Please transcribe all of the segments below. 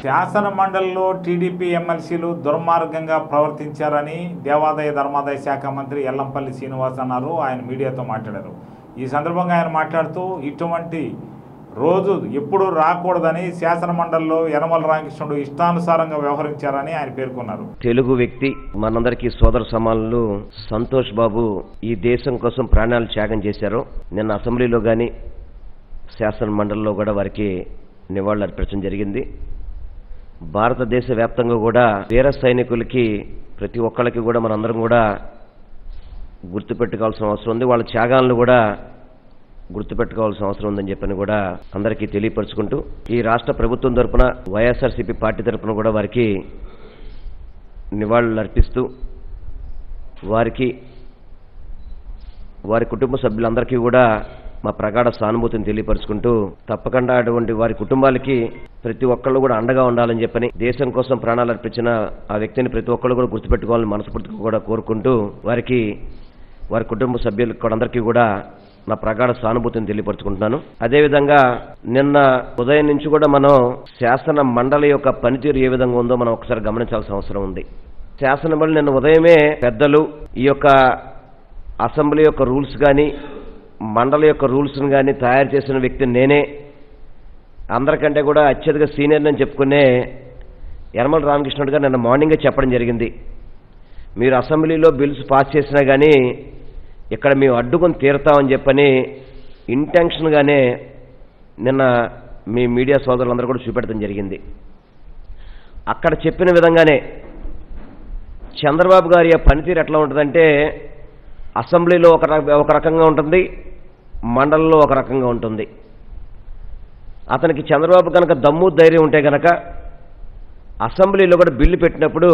శాసన మండలిలో టీడీపీ ఎమ్మెల్సీలు దుర్మార్గంగా ప్రవర్తించారని దేవాదాయ ధర్మాదాయ శాఖ మంత్రి ఎల్లంపల్లి శ్రీనివాస్ అన్నారు ఆయన మీడియాతో మాట్లాడారు ఈ సందర్భంగా ఆయన మాట్లాడుతూ ఇటువంటి రోజు ఎప్పుడు రాకూడదని శాసన మండలిలో యనమల రామకృష్ణుడు ఇష్టానుసారంగా వ్యవహరించారని ఆయన పేర్కొన్నారు తెలుగు వ్యక్తి మనందరికీ సోదర సమానులు సంతోష్ బాబు ఈ దేశం కోసం ప్రాణాలు త్యాగం చేశారు నిన్న అసెంబ్లీలో కానీ శాసన మండలిలో కూడా వారికి నివాళులు అర్పించడం జరిగింది భారతదేశ వ్యాప్తంగా కూడా వీర సైనికులకి ప్రతి ఒక్కళ్ళకి కూడా మనందరం కూడా గుర్తుపెట్టుకోవాల్సిన అవసరం ఉంది వాళ్ళ త్యాగాలను కూడా గుర్తుపెట్టుకోవాల్సిన అవసరం ఉందని చెప్పని కూడా అందరికీ తెలియపరుచుకుంటూ ఈ రాష్ట్ర ప్రభుత్వం తరపున వైఎస్ఆర్సీపీ పార్టీ తరపున కూడా వారికి నివాళులు అర్పిస్తూ వారికి వారి కుటుంబ సభ్యులందరికీ కూడా మా ప్రగాఢ సానుభూతిని తెలియపరుచుకుంటూ తప్పకుండా అటువంటి వారి కుటుంబాలకి ప్రతి ఒక్కళ్ళు కూడా అండగా ఉండాలని చెప్పని దేశం కోసం ప్రాణాలు అర్పించిన ఆ వ్యక్తిని ప్రతి ఒక్కళ్ళు కూడా గుర్తుపెట్టుకోవాలని మనస్ఫూర్తిగా కూడా కోరుకుంటూ వారికి వారి కుటుంబ సభ్యులకు కూడా అందరికీ కూడా నా ప్రగాఢ సానుభూతిని తెలియపరుచుకుంటున్నాను అదేవిధంగా నిన్న ఉదయం నుంచి కూడా మనం శాసన మండలి యొక్క పనితీరు ఏ విధంగా ఉందో మనం ఒకసారి గమనించాల్సిన అవసరం ఉంది శాసన మండలి నిన్న ఉదయమే పెద్దలు ఈ యొక్క అసెంబ్లీ యొక్క రూల్స్ కానీ మండలి యొక్క రూల్స్ని కానీ తయారు చేసిన వ్యక్తి నేనే అందరికంటే కూడా అత్యధిక సీనియర్ అని చెప్పుకునే యనమల రామకృష్ణుడు గారు నిన్న మార్నింగే చెప్పడం జరిగింది మీరు అసెంబ్లీలో బిల్స్ పాస్ చేసినా కానీ ఇక్కడ మేము అడ్డుకొని తీరుతామని చెప్పని ఇంటెన్షన్గానే నిన్న మీ మీడియా సోదరులందరూ కూడా చూపెడతాం జరిగింది అక్కడ చెప్పిన విధంగానే చంద్రబాబు గారి పనితీరు ఎట్లా ఉంటుందంటే అసెంబ్లీలో ఒక రక- ఒక రకంగా ఉంటుంది మండలంలో ఒక రకంగా ఉంటుంది అతనికి చంద్రబాబు కనుక దమ్ము ధైర్యం ఉంటే కనుక అసెంబ్లీలో కూడా బిల్లు పెట్టినప్పుడు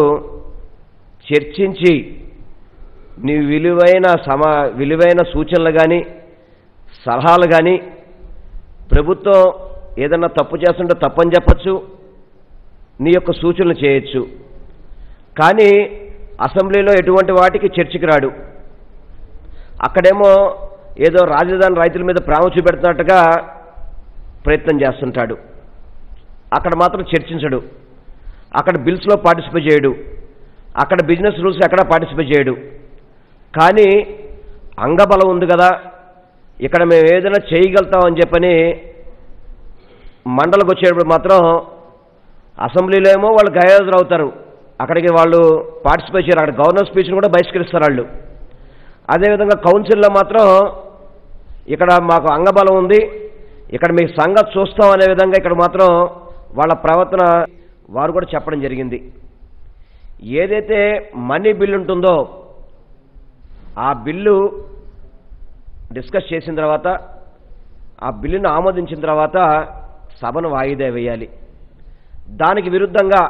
చర్చించి నీ విలువైన సమా విలువైన సూచనలు కానీ సలహాలు కానీ ప్రభుత్వం ఏదన్నా తప్పు చేస్తుంటే తప్పని చెప్పచ్చు నీ యొక్క సూచనలు చేయొచ్చు కానీ అసెంబ్లీలో ఎటువంటి వాటికి చర్చకి రాడు అక్కడేమో ఏదో రాజధాని రైతుల మీద ప్రేమ చూపెడుతున్నట్టుగా ప్రయత్నం చేస్తుంటాడు అక్కడ మాత్రం చర్చించడు అక్కడ బిల్స్లో పార్టిసిపేట్ చేయడు అక్కడ బిజినెస్ రూల్స్ ఎక్కడా పార్టిసిపేట్ చేయడు కానీ అంగబలం ఉంది కదా ఇక్కడ మేము ఏదైనా చేయగలుగుతామని చెప్పని మండలికి వచ్చేటప్పుడు మాత్రం అసెంబ్లీలో ఏమో వాళ్ళు గైరాజులు అవుతారు అక్కడికి వాళ్ళు పార్టిసిపేట్ చేయరు అక్కడ గవర్నర్ స్పీచ్ని కూడా బహిష్కరిస్తారు వాళ్ళు అదేవిధంగా కౌన్సిల్లో మాత్రం ఇక్కడ మాకు అంగబలం ఉంది ఇక్కడ మీకు సంగతి చూస్తాం అనే విధంగా ఇక్కడ మాత్రం వాళ్ళ ప్రవర్తన వారు కూడా చెప్పడం జరిగింది ఏదైతే మనీ బిల్ ఉంటుందో ఆ బిల్లు డిస్కస్ చేసిన తర్వాత ఆ బిల్లును ఆమోదించిన తర్వాత సభను వాయిదా వేయాలి దానికి విరుద్ధంగా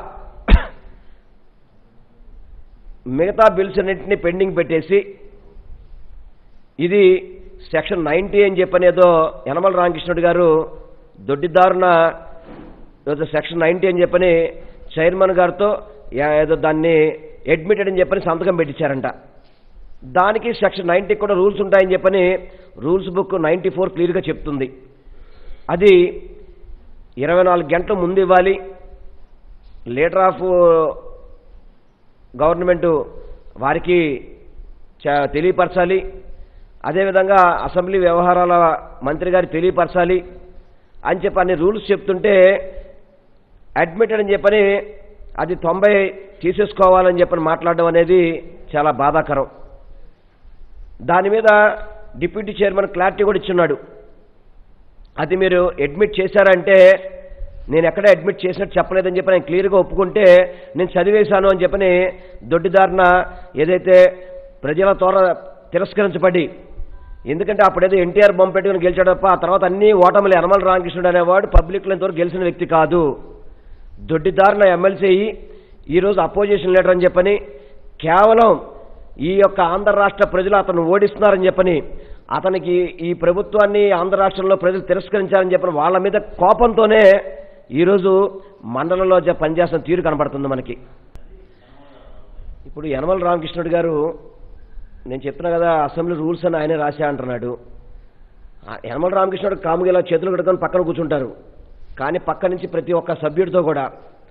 మిగతా బిల్స్ అన్నింటినీ పెండింగ్ పెట్టేసి ఇది సెక్షన్ నైంటీ అని చెప్పనేదో యనమల రామకృష్ణుడు గారు దొడ్డిదారున ఏదో సెక్షన్ నైంటీ అని చెప్పని చైర్మన్ గారితో యా- ఏదో దాన్ని అడ్మిటెడ్ అని చెప్పని సంతకం పెట్టించారంట దానికి సెక్షన్ నైంటీకి కూడా రూల్స్ ఉంటాయని చెప్పని రూల్స్ బుక్ నైంటీ ఫోర్ క్లియర్గా చెప్తుంది అది ఇరవై నాలుగు గంటల ముందు ఇవ్వాలి లీడర్ ఆఫ్ గవర్నమెంట్ వారికి చ- తెలియపరచాలి అదేవిధంగా అసెంబ్లీ వ్యవహారాల మంత్రి గారికి తెలియపరచాలి అని చెప్పి అన్ని రూల్స్ చెప్తుంటే అడ్మిటెడ్ అని చెప్పని అది తొంభై తీసేసుకోవాలని చెప్పని మాట్లాడడం అనేది చాలా బాధాకరం దాని మీద డిప్యూటీ చైర్మన్ క్లారిటీ కూడా ఇచ్చున్నాడు అది మీరు అడ్మిట్ చేశారంటే నేను ఎక్కడ అడ్మిట్ చేసినట్టు చెప్పలేదని చెప్పి నేను క్లియర్గా ఒప్పుకుంటే నేను చదివేశాను అని చెప్పని దొడ్డిదారిన ఏదైతే ప్రజల తోర తిరస్కరించబడి ఎందుకంటే అప్పుడేదో ఎన్టీఆర్ బొమ్మ పెట్టుకుని గెలిచాడు తప్ప ఆ తర్వాత అన్ని ఓటములు యనమల రామకృష్ణుడు అనేవాడు పబ్లిక్లో ఇంతవరకు గెలిచిన వ్యక్తి కాదు దొడ్డిదారిన ఎమ్మెల్సీ ఈరోజు అపోజిషన్ లీడర్ అని చెప్పని కేవలం ఈ యొక్క ఆంధ్ర రాష్ట్ర ప్రజలు అతను ఓడిస్తున్నారని చెప్పని అతనికి ఈ ప్రభుత్వాన్ని ఆంధ్ర రాష్ట్రంలో ప్రజలు తిరస్కరించారని చెప్పని వాళ్ళ మీద కోపంతోనే ఈరోజు మండలంలో జ- పనిచేస్తున్న తీరు కనబడుతుంది మనకి ఇప్పుడు యనమల రామకృష్ణుడు గారు నేను చెప్తున్నా కదా అసెంబ్లీ రూల్స్ అని ఆయనే రాశా అంటున్నాడు ఆ యనమల రామకృష్ణుడు కాముగా ఇలా చేతులు కట్టుకొని పక్కన కూర్చుంటారు కానీ పక్క నుంచి ప్రతి ఒక్క సభ్యుడితో కూడా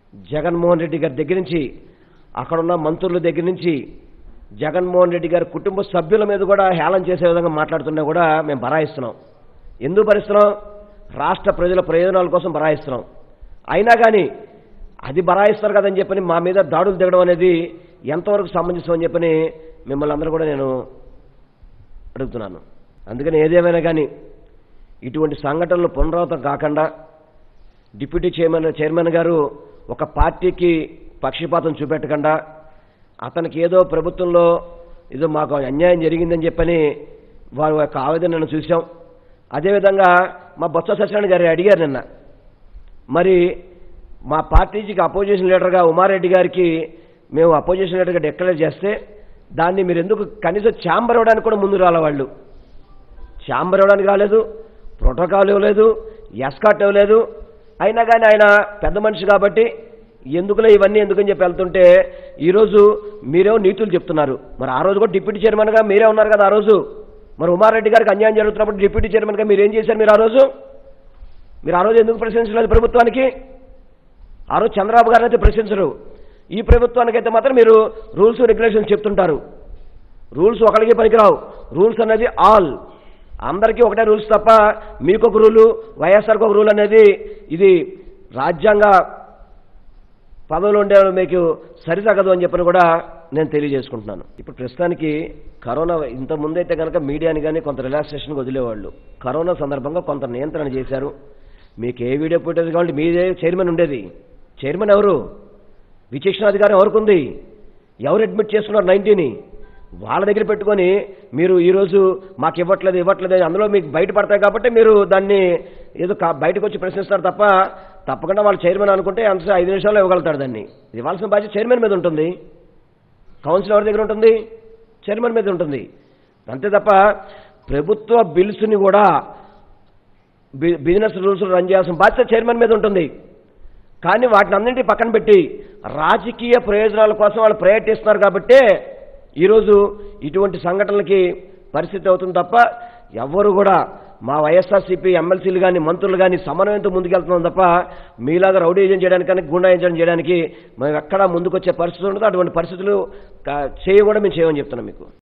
జగన్మోహన్ రెడ్డి గారి దగ్గర నుంచి అక్కడున్న మంత్రుల దగ్గర నుంచి జగన్మోహన్ రెడ్డి గారి కుటుంబ సభ్యుల మీద కూడా హేళన చేసే విధంగా మాట్లాడుతున్నా కూడా మేము బరాయిస్తున్నాం ఎందుకు భరిస్తున్నాం రాష్ట్ర ప్రజల ప్రయోజనాల కోసం బరాయిస్తున్నాం అయినా కానీ అది బరాయిస్తారు కదని చెప్పని మా మీద దాడులు దిగడం అనేది ఎంతవరకు సమంజసం అని చెప్పని మిమ్మల్ని అందరూ కూడా నేను అడుగుతున్నాను అందుకని ఏదేమైనా కానీ ఇటువంటి సంఘటనలు పునరావృతం కాకుండా డిప్యూటీ చైర్మన్ చైర్మన్ గారు ఒక పార్టీకి పక్షపాతం చూపెట్టకుండా అతనికి ఏదో ప్రభుత్వంలో ఏదో మాకు అన్యాయం జరిగిందని చెప్పని వారి యొక్క ఆవేదనను చూసాం అదేవిధంగా మా బొత్స సత్యనారాయణ గారు అడిగారు నిన్న మరి మా పార్టీకి అపోజిషన్ లీడర్గా ఉమారెడ్డి గారికి మేము అపోజిషన్ లీడర్గా డిక్లేర్ చేస్తే దాన్ని మీరు ఎందుకు కనీసం ఛాంబర్ ఇవ్వడానికి కూడా ముందు రాలే వాళ్ళు ఛాంబర్ ఇవ్వడానికి రాలేదు ప్రోటోకాల్ ఇవ్వలేదు ఎస్కాట్ ఇవ్వలేదు అయినా కానీ ఆయన పెద్ద మనిషి కాబట్టి ఎందుకులే ఇవన్నీ ఎందుకని చెప్పి వెళ్తుంటే ఈరోజు మీరేమో నీతులు చెప్తున్నారు మరి ఆ రోజు కూడా డిప్యూటీ చైర్మన్గా మీరే ఉన్నారు కదా ఆ రోజు మరి ఉమారెడ్డి గారికి అన్యాయం జరుగుతున్నప్పుడు డిప్యూటీ చైర్మన్గా మీరు ఏం చేశారు మీరు ఆ రోజు మీరు ఆ రోజు ఎందుకు ప్రశ్నించలేదు ప్రభుత్వానికి ఆ రోజు చంద్రబాబు గారిని అయితే ప్రశ్నించరు ఈ ప్రభుత్వానికైతే మాత్రం మీరు రూల్స్ రెగ్యులేషన్స్ చెప్తుంటారు రూల్స్ ఒకరికి పనికిరావు రూల్స్ అనేది ఆల్ అందరికీ ఒకటే రూల్స్ తప్ప మీకొక రూలు వైఎస్ఆర్కి ఒక రూల్ అనేది ఇది రాజ్యాంగ పదవులు ఉండే మీకు సరితగదు అని చెప్పని కూడా నేను తెలియజేసుకుంటున్నాను ఇప్పుడు ప్రస్తుతానికి కరోనా ఇంత ముందైతే కనుక మీడియాని కానీ కొంత రిలాక్సేషన్కి వదిలేవాళ్ళు కరోనా సందర్భంగా కొంత నియంత్రణ చేశారు మీకు ఏ వీడియో ఫుటేజ్ కావాలంటే మీదే చైర్మన్ ఉండేది చైర్మన్ ఎవరు విచక్షణాధికారం ఎవరికి ఉంది ఎవరు అడ్మిట్ చేస్తున్నారు నైన్టీని వాళ్ళ దగ్గర పెట్టుకొని మీరు ఈరోజు మాకు ఇవ్వట్లేదు ఇవ్వట్లేదు అని అందులో మీకు బయటపడతాయి కాబట్టి మీరు దాన్ని ఏదో కా- బయటకు వచ్చి ప్రశ్నిస్తారు తప్ప తప్పకుండా వాళ్ళు చైర్మన్ అనుకుంటే అంత ఐదు నిమిషాల్లో ఇవ్వగలుగుతాడు దాన్ని ఇది ఇవ్వాల్సిన బాధ్యత చైర్మన్ మీద ఉంటుంది కౌన్సిల్ ఎవరి దగ్గర ఉంటుంది చైర్మన్ మీద ఉంటుంది అంతే తప్ప ప్రభుత్వ బిల్స్ని కూడా బి- బిజినెస్ రూల్స్ రన్ చేయాల్సిన బాధ్యత చైర్మన్ మీద ఉంటుంది కానీ వాటిని అన్నింటి పక్కన పెట్టి రాజకీయ ప్రయోజనాల కోసం వాళ్ళు ప్రయత్నిస్తున్నారు కాబట్టే ఈరోజు ఇటువంటి సంఘటనలకి పరిస్థితి అవుతుంది తప్ప ఎవ్వరు కూడా మా వైఎస్ఆర్సీపీ ఎమ్మెల్సీలు కానీ మంత్రులు కానీ సమన్వయంతో ముందుకెళ్తున్నాం తప్ప మీలాగా రౌడీజం చేయడానికి కానీ గుండాయించడం చేయడానికి మేము ఎక్కడా ముందుకొచ్చే పరిస్థితి ఉండదు అటువంటి పరిస్థితులు కా- చేయ కూడా మేము చేయమని చెప్తున్నాం మీకు